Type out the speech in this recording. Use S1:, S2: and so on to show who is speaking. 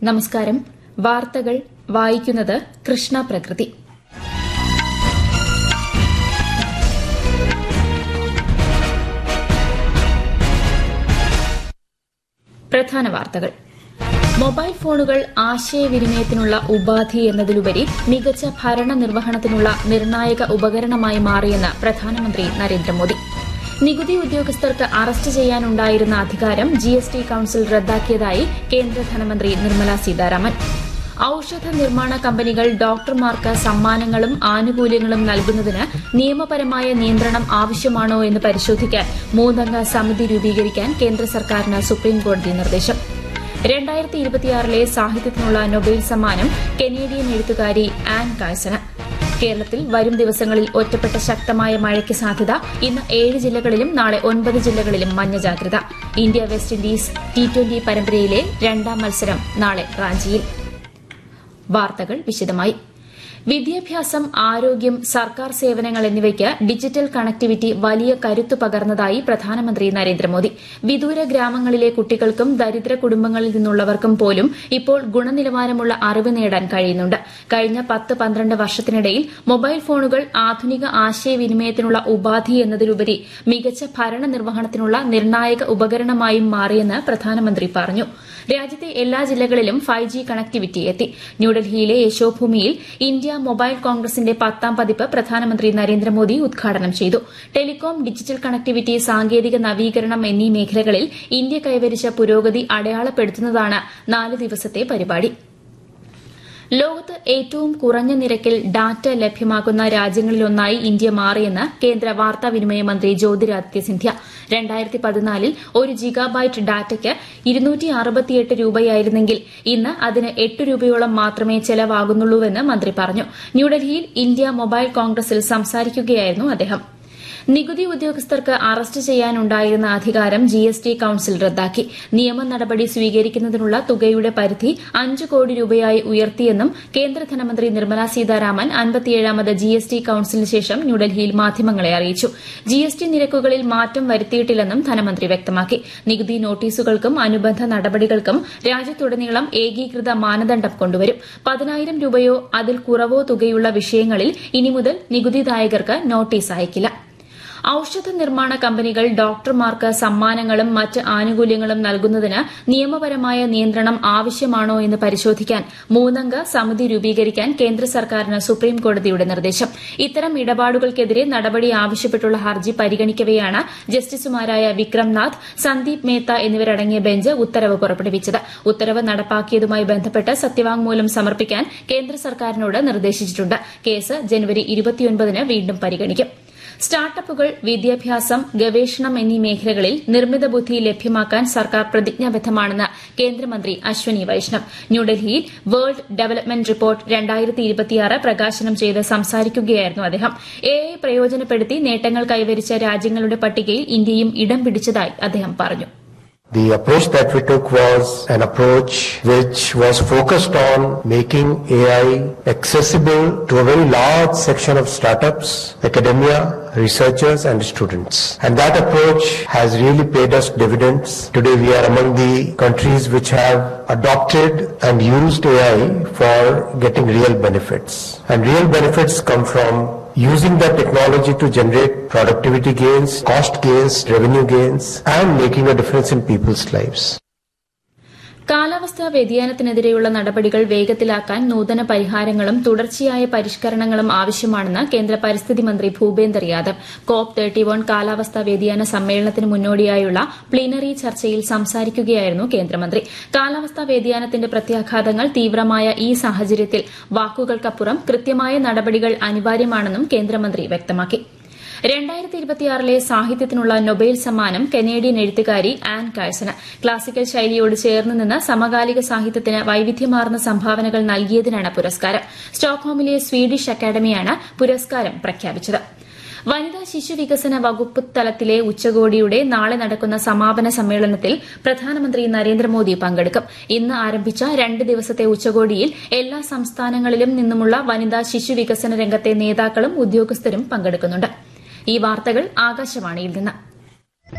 S1: നമസ്കാരം വാർത്തകൾ വായിക്കുന്നത് കൃഷ്ണ പ്രകൃതി പ്രധാന വാർത്തകൾ മൊബൈൽ ഫോണുകൾ ആശയവിനിമയത്തിനുള്ള ഉപാധി എന്നതിലുപരി മികച്ച ഭരണനിർവഹണത്തിനുള്ള നിർണായക ഉപകരണമായി മാറിയെന്ന് പ്രധാനമന്ത്രി നരേന്ദ്രമോദി നികുതി ഉദ്യോഗസ്ഥർക്ക് അറസ്റ്റ് ചെയ്യാനുണ്ടായിരുന്ന അധികാരം ജിഎസ്ടി കൌൺസിൽ റദ്ദാക്കിയതായി കേന്ദ്ര ധനമന്ത്രി നിർമ്മല സീതാരാമൻ ഔഷധ നിർമ്മാണ കമ്പനികൾ ഡോക്ടർമാർക്ക് സമ്മാനങ്ങളും ആനുകൂല്യങ്ങളും നൽകുന്നതിന് നിയമപരമായ നിയന്ത്രണം ആവശ്യമാണോ എന്ന് പരിശോധിക്കാൻ മൂന്നംഗ സമിതി രൂപീകരിക്കാൻ കേന്ദ്ര സർക്കാരിന് സുപ്രീംകോടതി നിർദ്ദേശം രണ്ടായിരത്തി ഇരുപത്തിയാറിലെ സാഹിത്യത്തിനുള്ള നൊബേൽ സമ്മാനം കനേഡിയൻ എഴുത്തുകാരി ആൻ കാഴ്സന് കേരളത്തിൽ വരും ദിവസങ്ങളിൽ ഒറ്റപ്പെട്ട ശക്തമായ മഴയ്ക്ക് സാധ്യത ഇന്ന് ഏഴ് ജില്ലകളിലും നാളെ ഒൻപത് ജില്ലകളിലും മഞ്ഞ ജാഗ്രത India West Indies T twenty പരമ്പരയിലെ രണ്ടാം മത്സരം നാളെ റാഞ്ചിയിൽ വാർത്തകൾ വിശദമായി വിദ്യാഭ്യാസം ആരോഗ്യം സർക്കാർ സേവനങ്ങൾ എന്നിവയ്ക്ക് ഡിജിറ്റൽ കണക്ടിവിറ്റി വലിയ കരുത്തു പകർന്നതായി പ്രധാനമന്ത്രി നരേന്ദ്രമോദി വിദൂര ഗ്രാമങ്ങളിലെ കുട്ടികൾക്കും ദരിദ്ര കുടുംബങ്ങളിൽ നിന്നുള്ളവർക്കും പോലും ഇപ്പോൾ ഗുണനിലവാരമുള്ള അറിവ് നേടാൻ കഴിയുന്നുണ്ട് കഴിഞ്ഞ പത്ത് പന്ത്രണ്ട് വർഷത്തിനിടയിൽ മൊബൈൽ ഫോണുകൾ ആധുനിക ആശയവിനിമയത്തിനുള്ള ഉപാധി എന്നതിലുപരി മികച്ച ഭരണനിർവഹണത്തിനുള്ള നിർണായക ഉപകരണമായും മാറിയെന്ന് പ്രധാനമന്ത്രി പറഞ്ഞു രാജ്യത്തെ എല്ലാ ജില്ലകളിലും ഫൈവ് ജി കണക്ടിവിറ്റി എത്തി ന്യൂഡൽഹിയിലെ യശോഭൂമിയിൽ ഇന്ത്യ മൊബൈൽ കോൺഗ്രസിന്റെ പത്താം പതിപ്പ് പ്രധാനമന്ത്രി നരേന്ദ്രമോദി ഉദ്ഘാടനം ചെയ്തു ടെലികോം ഡിജിറ്റൽ കണക്ടിവിറ്റി സാങ്കേതിക നവീകരണം എന്നീ മേഖലകളിൽ ഇന്ത്യ കൈവരിച്ച പുരോഗതി അടയാളപ്പെടുത്തുന്നതാണ് നാല് ദിവസത്തെ പരിപാടി ലോകത്ത് ഏറ്റവും കുറഞ്ഞ നിരക്കിൽ ഡാറ്റ ലഭ്യമാക്കുന്ന രാജ്യങ്ങളിലൊന്നായി ഇന്ത്യ മാറിയെന്ന് കേന്ദ്ര വാർത്താവിനിമയ മന്ത്രി ജ്യോതിരാദിത്യ സിന്ധ്യ രണ്ടായിരത്തി പതിനാലിൽ ഒരു ജിഗാബൈറ്റ് ഡാറ്റയ്ക്ക് ഇരുന്നൂറ്റി അറുപത്തിയെട്ട് രൂപയായിരുന്നെങ്കിൽ ഇന്ന് അതിന് എട്ട് രൂപയോളം മാത്രമേ ചെലവാകുന്നുള്ളൂവെന്ന് മന്ത്രി പറഞ്ഞു ന്യൂഡൽഹിയിൽ ഇന്ത്യ മൊബൈൽ കോൺഗ്രസിൽ സംസാരിക്കുകയായിരുന്നു അദ്ദേഹം നികുതി ഉദ്യോഗസ്ഥർക്ക് അറസ്റ്റ് ചെയ്യാനുണ്ടായിരുന്ന അധികാരം ജിഎസ്ടി കൌൺസിൽ റദ്ദാക്കി നിയമ നടപടി സ്വീകരിക്കുന്നതിനുള്ള തുകയുടെ പരിധി അഞ്ച് കോടി രൂപയായി ഉയർത്തിയെന്നും കേന്ദ്ര ധനമന്ത്രി നിർമ്മല സീതാരാമൻ അൻപത്തിയേഴാമത് ജിഎസ്ടി കൌൺസിലിന് ശേഷം ന്യൂഡൽഹിയിൽ മാധ്യമങ്ങളെ അറിയിച്ചു ജിഎസ്ടി നിരക്കുകളിൽ മാറ്റം വരുത്തിയിട്ടില്ലെന്നും ധനമന്ത്രി വ്യക്തമാക്കി നികുതി നോട്ടീസുകൾക്കും അനുബന്ധ നടപടികൾക്കും രാജ്യത്തുടനീളം ഏകീകൃത മാനദണ്ഡം കൊണ്ടുവരും പതിനായിരം രൂപയോ അതിൽ കുറവോ തുകയുള്ള വിഷയങ്ങളിൽ ഇനി മുതൽ നികുതിദായകർക്ക് നോട്ടീസ് അയക്കില്ല ഔഷധ നിർമ്മാണ കമ്പനികൾ ഡോക്ടർമാർക്ക് സമ്മാനങ്ങളും മറ്റ് ആനുകൂല്യങ്ങളും നൽകുന്നതിന് നിയമപരമായ നിയന്ത്രണം ആവശ്യമാണോ എന്ന് പരിശോധിക്കാൻ മൂന്നംഗ സമിതി രൂപീകരിക്കാൻ കേന്ദ്ര സർക്കാരിന് സുപ്രീംകോടതിയുടെ നിർദ്ദേശം ഇത്തരം ഇടപാടുകൾക്കെതിരെ നടപടി ആവശ്യപ്പെട്ടുള്ള ഹർജി പരിഗണിക്കവെയാണ് ജസ്റ്റിസുമാരായ വിക്രംനാഥ് സന്ദീപ് മേത്ത എന്നിവരടങ്ങിയ ബെഞ്ച് ഉത്തരവ് പുറപ്പെടുവിച്ചത് ഉത്തരവ് നടപ്പാക്കിയതുമായി ബന്ധപ്പെട്ട് സത്യവാങ്മൂലം സമർപ്പിക്കാൻ കേന്ദ്ര സർക്കാരിനോട് നിർദ്ദേശിച്ചിട്ടുണ്ട് കേസ് ജനുവരി ഇരുപത്തിയൊൻപതിന് വീണ്ടും പരിഗണിക്കും സ്റ്റാർട്ടപ്പുകൾ വിദ്യാഭ്യാസം ഗവേഷണം എന്നീ മേഖലകളിൽ നിർമ്മിത ബുദ്ധി ലഭ്യമാക്കാൻ സർക്കാർ പ്രതിജ്ഞാബദ്ധമാണെന്ന് കേന്ദ്രമന്ത്രി അശ്വനി വൈഷ്ണവ് ന്യൂഡൽഹിയിൽ വേൾഡ് ഡെവലപ്മെന്റ് റിപ്പോർട്ട് പ്രകാശനം ചെയ്ത് സംസാരിക്കുകയായിരുന്നു അദ്ദേഹം എ ഐ പ്രയോജനപ്പെടുത്തി നേട്ടങ്ങൾ കൈവരിച്ച രാജ്യങ്ങളുടെ പട്ടികയിൽ ഇന്ത്യയും ഇടം പിടിച്ചതായി അദ്ദേഹം പറഞ്ഞു
S2: The approach that we took was an approach which was focused on making AI accessible to a very large section of startups, academia, researchers and students. And that approach has really paid us dividends. Today we are among the countries which have adopted and used AI for getting real benefits. And real benefits come from using that technology to generate productivity gains, cost gains, revenue gains, and making a difference in people's lives.
S1: കാലാവസ്ഥാ വ്യതിയാനത്തിനെതിരെയുള്ള നടപടികൾ വേഗത്തിലാക്കാൻ നൂതന പരിഹാരങ്ങളും തുടർച്ചയായ പരിഷ്കരണങ്ങളും ആവശ്യമാണെന്ന് കേന്ദ്ര പരിസ്ഥിതി മന്ത്രി Bhupender Yadav COP thirty one കാലാവസ്ഥാ വ്യതിയാന സമ്മേളനത്തിന് മുന്നോടിയായുള്ള പ്ലീനറി ചർച്ചയിൽ സംസാരിക്കുകയായിരുന്നു കേന്ദ്രമന്ത്രി കാലാവസ്ഥാ വ്യതിയാനത്തിന്റെ പ്രത്യാഘാതങ്ങൾ തീവ്രമായ ഈ സാഹചര്യത്തിൽ വാക്കുകൾക്കപ്പുറം കൃത്യമായ നടപടികൾ അനിവാര്യമാണെന്നും കേന്ദ്രമന്ത്രി വ്യക്തമാക്കി രണ്ടായിരത്തി ഇരുപത്തിയാറിലെ സാഹിത്യത്തിനുള്ള നൊബേൽ സമ്മാനം കനേഡിയൻ എഴുത്തുകാരി ആൻ കാഴ്സന് ക്ലാസിക്കൽ ശൈലിയോട് ചേർന്ന് നിന്ന് സമകാലിക സാഹിത്യത്തിന് വൈവിധ്യമാർന്ന സംഭാവനകൾ നൽകിയതിനാണ് പുരസ്കാരം സ്റ്റോക്ക്ഹോമിലെ സ്വീഡിഷ് അക്കാദമിയാണ് പുരസ്കാരം പ്രഖ്യാപിച്ചത് വനിതാ ശിശു വികസന വകുപ്പ് തലത്തിലെ ഉച്ചകോടിയുടെ നാളെ നടക്കുന്ന സമാപന സമ്മേളനത്തിൽ പ്രധാനമന്ത്രി നരേന്ദ്രമോദി പങ്കെടുക്കും ഇന്ന് ആരംഭിച്ച രണ്ട് ദിവസത്തെ ഉച്ചകോടിയിൽ എല്ലാ സംസ്ഥാനങ്ങളിലും നിന്നുമുള്ള വനിതാ ശിശു വികസന രംഗത്തെ നേതാക്കളും ഉദ്യോഗസ്ഥരും പങ്കെടുക്കുന്നുണ്ട് ഈ വാർത്തകൾ ആകാശവാണിയിൽ നിന്ന്